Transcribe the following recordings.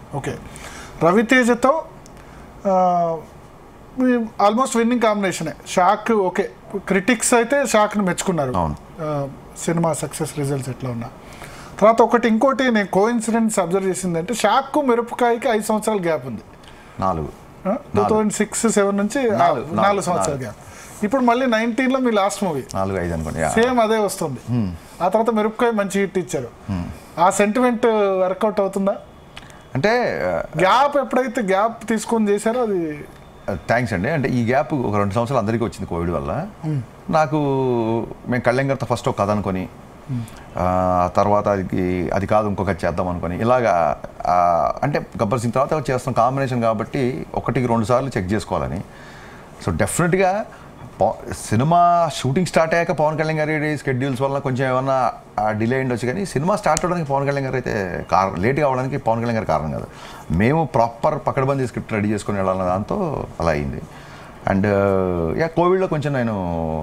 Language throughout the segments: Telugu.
ఓకే రవితేజతో ఆల్మోస్ట్ విన్నింగ్ కాంబినేషనే షాక్ ఓకే క్రిటిక్స్ అయితే షాక్ని మెచ్చుకున్నారు అవును. ఆ, సినిమా సక్సెస్ రిజల్ట్స్ ఎట్లా ఉన్నా తర్వాత ఒకటి ఇంకోటి నేను కో ఇన్సిడెంట్స్ అబ్జర్వ్ చేసిందంటే షాక్ మిరపకాయకి ఐదు సంవత్సరాల గ్యాప్ ఉంది నాలుగు టూ థౌజండ్ సిక్స్ సెవెన్ నుంచి ఆ, నాలుగు, నాలుగు నాలుగు, సంవత్సరాల గ్యాప్ ఇప్పుడు మళ్ళీ నైన్టీన్లో మీ లాస్ట్ మూవీ నాలుగు ఐదు అనుకోండి యా. సేమ్ అదే వస్తుంది ఆ తర్వాత మిరపకాయ మంచి హిట్ ఇచ్చారు ఆ సెంటిమెంట్ వర్కౌట్ అవుతుందా అంటే గ్యాప్ ఎప్పుడైతే గ్యాప్ తీసుకొని చేశారో అది థ్యాంక్స్ అండి అంటే ఈ గ్యాప్ ఒక రెండు సంవత్సరాలు అందరికీ వచ్చింది కోవిడ్ వల్ల నాకు మేము కళ్యాణ్గారితో ఫస్ట్ ఒక కథ అనుకొని ఆ తర్వాత అది అది కాదు ఇంకొక చేద్దాం అనుకొని ఇలాగా ఆ, అంటే గబ్బర్ సింగ్ తర్వాత చేస్తున్న కాంబినేషన్ కాబట్టి ఒకటికి రెండు సార్లు చెక్ చేసుకోవాలని సో డెఫినెట్గా పవ- సినిమా షూటింగ్ స్టార్ట్ అయ్యాక పవన్ కళ్యాణ్ గారి స్కెడ్యూల్స్ వల్ల కొంచెం ఏమన్నా డిలే ఉండొచ్చు కానీ సినిమా స్టార్ట్ అవడానికి పవన్ కళ్యాణ్ గారు అయితే కారణం లేట్గా అవడానికి పవన్ కళ్యాణ్ గారు కారణం కాదు మేము ప్రాపర్ పకడ్బందీ స్క్రిప్ట్ రెడీ చేసుకుని వెళ్ళాలన్న దాంతో అలా అయింది అండ్ యా కోవిడ్లో కొంచెం నేను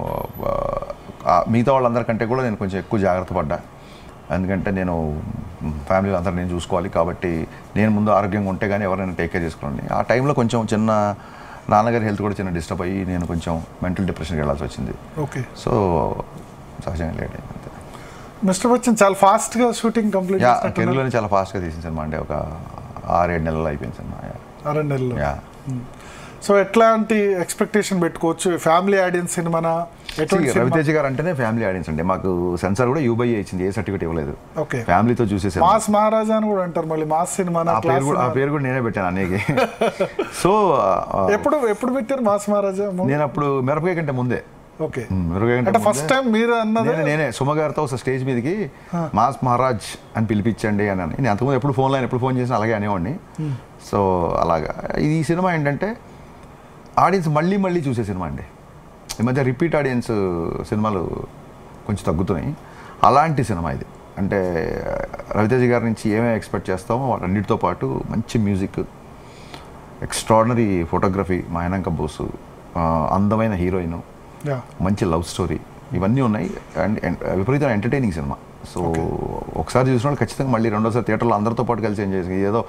ఆ, మిగతా వాళ్ళందరికంటే కూడా నేను కొంచెం ఎక్కువ జాగ్రత్త పడ్డా ఎందుకంటే నేను ఫ్యామిలీ అందరూ నేను చూసుకోవాలి కాబట్టి నేను ముందు ఆరోగ్యంగా ఉంటే కానీ ఎవరైనా టేక్ కేర్ చేసుకోండి ఆ టైంలో కొంచెం చిన్న నాన్నగారి హెల్త్ కూడా చిన్న డిస్టర్బ్ అయ్యి నేను కొంచెం మెంటల్ డిప్రెషన్కి వెళ్ళాల్సి వచ్చింది ఓకే సో సహజంగా లేట్ అయింది అంతే మిస్టర్ బచ్చన్ చాలా ఫాస్ట్ గా షూటింగ్ కంప్లీట్ యా చేసినట్టున్నారు కెరీర్లోనే చాలా ఫాస్ట్గా తీసిన సినిమా అంటే ఒక ఆరేడు నెలలు అయిపోయింది సినిమా యా. రెండు నెలలు యా సో ఎట్లాంటి ఎక్స్పెక్టేషన్ పెట్టుకోవచ్చు ఫ్యామిలీ ఆడియన్స్ సినిమానా ఎటువంటి సినిమా రవితేజ గారు అంటేనే ఫ్యామిలీ ఆడియన్స్ అండి మాకు సెన్సార్ కూడా యూబై ఇచ్చింది ఏ సర్టిఫికేట్ ఇవ్వలేదు ఓకే ఫ్యామిలీతో చూసే సినిమా మాస్ మహారాజా అని కూడా అంటారు మళ్ళీ మాస్ సినిమానా ఆ పేరు క్లాస్ కూడా ఆ సినిమా? పేరు కూడా నేనే పెట్టాను అన్నయ్యకి సో ఆ, ఎప్పుడు ఎప్పుడు పెట్టారు మాస్ మహారాజా నేను అప్పుడు మిరపకాయ కంటే ముందే ఓకే ఉమ్, మిరపకాయ కంటే అంటే ఫస్ట్ ముందే టైం మీరు అన్నది నేనే నేనే సుమ గారితో ఒక స్టేజ్ మీదకి మాస్ మహారాజ్ అని పిలిపించండి అని అని నేను అంతకుముందు ఎప్పుడు ఫోన్లో ఎప్పుడు ఫోన్ చేసినా అలాగే అనేవాడిని సో అలాగా ఇది ఈ సినిమా ఏంటంటే ఆడియన్స్ మళ్ళీ మళ్ళీ చూసే సినిమా అండి ఈ మధ్య రిపీట్ ఆడియన్స్ సినిమాలు కొంచెం తగ్గుతున్నాయి అలాంటి సినిమా ఇది అంటే రవితేజ గారి నుంచి ఏమేమి ఎక్స్పెక్ట్ చేస్తామో వాటన్నిటితో పాటు మంచి మ్యూజిక్ ఎక్స్ట్రాడినరీ ఫోటోగ్రఫీ మాయనంక బోసు ఆ, అందమైన హీరోయిన్ యా మంచి లవ్ స్టోరీ ఇవన్నీ ఉన్నాయి అండ్ అండ్ విపరీతమైన ఎంటర్టైనింగ్ సినిమా సో ఒకసారి చూసిన వాళ్ళు ఖచ్చితంగా మళ్ళీ రెండోసారి థియేటర్లో అందరితో పాటు కలిసి ఎంజాయ్ చేసి ఏదో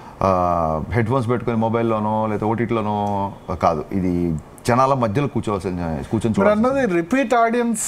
హెడ్ ఫోన్స్ పెట్టుకొని మొబైల్లోనో లేదా ఓటీటీలోనో కాదు ఇది జనాల మధ్యలో కూర్చోవాల్సిన కూర్చొని మీరు చూడాలి అన్నది రిపీట్ ఆడియన్స్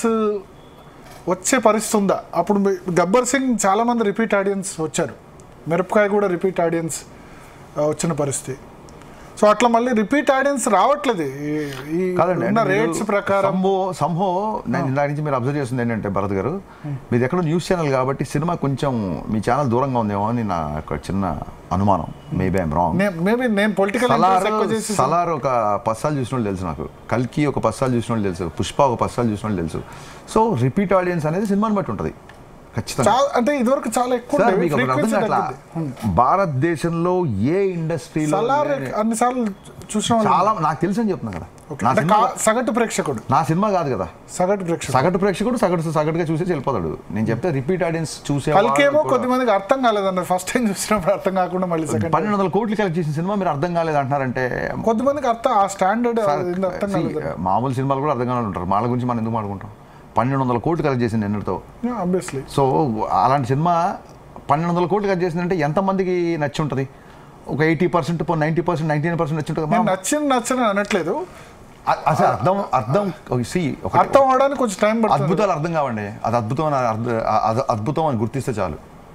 వచ్చే పరిస్థితి ఉందా అప్పుడు మీ- గబ్బర్ సింగ్ చాలా మంది రిపీట్ ఆడియన్స్ వచ్చారు మిరపకాయ కూడా రిపీట్ ఆడియన్స్ వచ్చిన పరిస్థితి సో అట్లా మళ్ళీ రిపీట్ ఆడియన్స్ రావట్లేదు ఈ- ఈ కాదండి ఉన్న అంటే రేట్స్ మీరు ప్రకారం సంభో సంభో నేను ఇందాక నుంచి మీరు అబ్జర్వ్ చేస్తుంది ఏంటంటే భరత్ గారు మీది ఎక్కడో న్యూస్ ఛానల్ కాబట్టి సినిమా కొంచెం మీ ఛానల్ దూరంగా ఉందేమో అని నా ఒక చిన్న అనుమానం మేబీ ఐఎమ్ రాంగ్ మేబీ నేను పొలిటికల్ సలార్ ఎక్కువ చేసి సలార్ ఒక పస్సాలు చూసిన వాళ్ళు తెలుసు నాకు కల్కి ఒక పస్సాలు చూసిన వాళ్ళు తెలుసు పుష్ప ఒక పస్సాలు చూసిన వాళ్ళు తెలుసు సో రిపీట్ ఆడియన్స్ అనేది సినిమాని బట్టి ఉంటుంది ఖచ్చితంగా చాలా అంటే ఇదివరకు చాలా ఎక్కువ సార్ ఉండేవి. మీకు ఒకటి అర్థం Frequency కావట్లా? తగ్గింది. భారతదేశంలో ఏ ఇండస్ట్రీలో సలార్ అన్నిసార్లు చూసిన వాళ్ళు చాలా నాకు తెలుసు అని చెప్తున్నా కదా ఓకే. నా అంటే సినిమా కా- సగటు ప్రేక్షకుడు నా సినిమా కాదు కదా సగటు ప్రేక్షకుడు సగటు ప్రేక్షకుడు సగటు సగటుగా చూసేసి వెళ్ళిపోతాడు నేను చెప్తే రిపీట్ ఆడియన్స్ చూసే కలికేమో వాళ్ళు కూడా- కొద్ది మందికి అర్థం కాలేదన్నారు ఫస్ట్ టైం చూసినప్పుడు అర్థం కాకుండా మళ్ళీ సెకండ్ పన్నెండు వందల కోట్లు కలెక్ట్ చేసిన సినిమా మీరు అర్థం కాలేదు అంటున్నారంటే కొద్ది మందికి అర్థం ఆ స్టాండర్డ్ అర్థం See, కాలేదు మామూలు సినిమాలు కూడా అర్థం కావాలి ఉంటారు వాళ్ళ గురించి మనం ఎందుకు మాట్లాడుకుంటాం పన్నెండు వందల కోట్లు కలెక్ట్ చేసింది నిన్నటితో ఆబ్వియస్లీ సో అలాంటి సినిమా పన్నెండు వందల కోట్లు కలెక్ట్ చేసిందంటే ఎంతమందికి నచ్చి ఉంటుంది ఒక eighty percent ninety percent ninety nine percent నచ్చి ఉంటుంది నేను మనం- నచ్చింది నచ్చని అనట్లేదు అ- అసలు అర్థం అర్థం సి ఒక అర్థం అవడానికి కొంచెం టైం పడుతుంది అద్భుతాలు అర్థం కావండి అది అద్భుతం అని అర్థ- అది అద్భుతం అని గుర్తిస్తే చాలు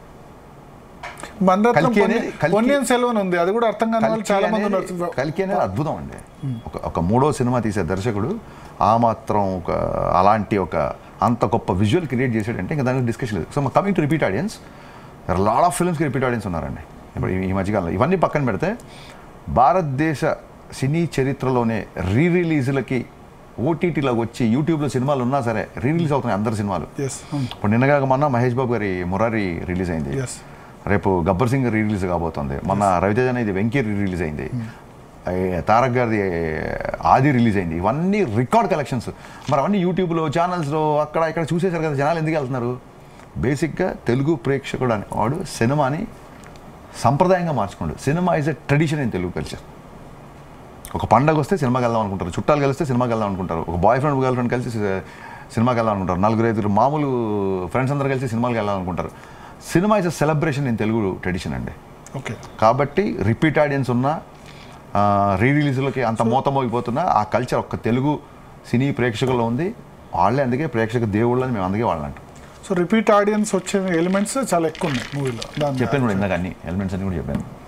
మన కల్కి అనేది- కల్కి- పొన్నియన్ సెల్వన్ ఉంది అది కూడా అర్థం కాని వాళ్ళు కల్కి చాలా మంది అనేది- ఉన్నారు కల్కి అనేది అద్భుతం అండి ఒక ఒక మూడో సినిమా తీసే దర్శకుడు ఆ మాత్రం ఒక అలాంటి ఒక అంత గొప్ప విజువల్ క్రియేట్ చేసాడంటే ఇంకా దానికి డిస్కషన్ లేదు so coming to repeat audience lot of ఫిల్మ్స్కి రిపీట్ ఆడియన్స్ ఉన్నారండి ఇప్పుడు ఈ- ఈ మధ్యకాలంలో ఇవన్నీ పక్కన పెడితే భారతదేశ సినీ చరిత్రలోనే రీ రిలీజులకి ఓటీటీలోకి వచ్చి యూట్యూబ్లో సినిమాలు ఉన్నా సరే రీ రిలీజ్ అవుతున్నాయి అందరి సినిమాలు ఎస్ ఇప్పుడు నిన్నగా మొన్న మహేష్ బాబు గారి మురారి రిలీజ్ అయింది ఎస్ రేపు గబ్బర్ సింగ్ రీ రిలీజ్ కాబోతుంది మొన్న రవితేజ అనేది వెంకీ రీ రిలీజ్ అయింది ఏ, తారక్ గారిది ఆది రిలీజ్ అయింది ఇవన్నీ రికార్డ్ కలెక్షన్స్ మరి అవన్నీ యూట్యూబ్లో ఛానల్స్లో అక్కడ ఇక్కడ చూసేశారు కదా జనాలు ఎందుకు వెళ్తున్నారు బేసిక్గా తెలుగు ప్రేక్షకుడు అనేవాడు సినిమాని సంప్రదాయంగా మార్చుకోండు cinema is a tradition in Telugu culture ఒక పండగ వస్తే సినిమాకి వెళ్దాం అనుకుంటారు చుట్టాలు కలిస్తే సినిమాకి వెళ్దాం అనుకుంటారు ఒక బాయ్ ఫ్రెండ్ గర్ల్ ఫ్రెండ్ కలిసి సి- సినిమాకి వెళ్దాం అనుకుంటారు నలుగురు ఐదుగురు మామూలు ఫ్రెండ్స్ అందరు కలిసి సినిమాకి వెళ్దాం అనుకుంటారు cinema is a celebration in Telugu tradition అండి ఓకే కాబట్టి రిపీట్ ఆడియన్స్ ఉన్న రీ రిలీజ్లకి అంత మోతమోగిపోతున్నా ఆ కల్చర్ ఒక్క తెలుగు సినీ ప్రేక్షకుల్లో ఉంది వాళ్ళే అందుకే ప్రేక్షక దేవుళ్ళని మేము అందుకే వాళ్ళంటాం సో రిపీట్ ఆడియన్స్ వచ్చే ఎలిమెంట్స్ చాలా ఎక్కువ ఉన్నాయి మూవీలో దాని చెప్పాను కూడా ఇందాక అన్ని ఎలిమెంట్స్ అన్ని కూడా చెప్పాను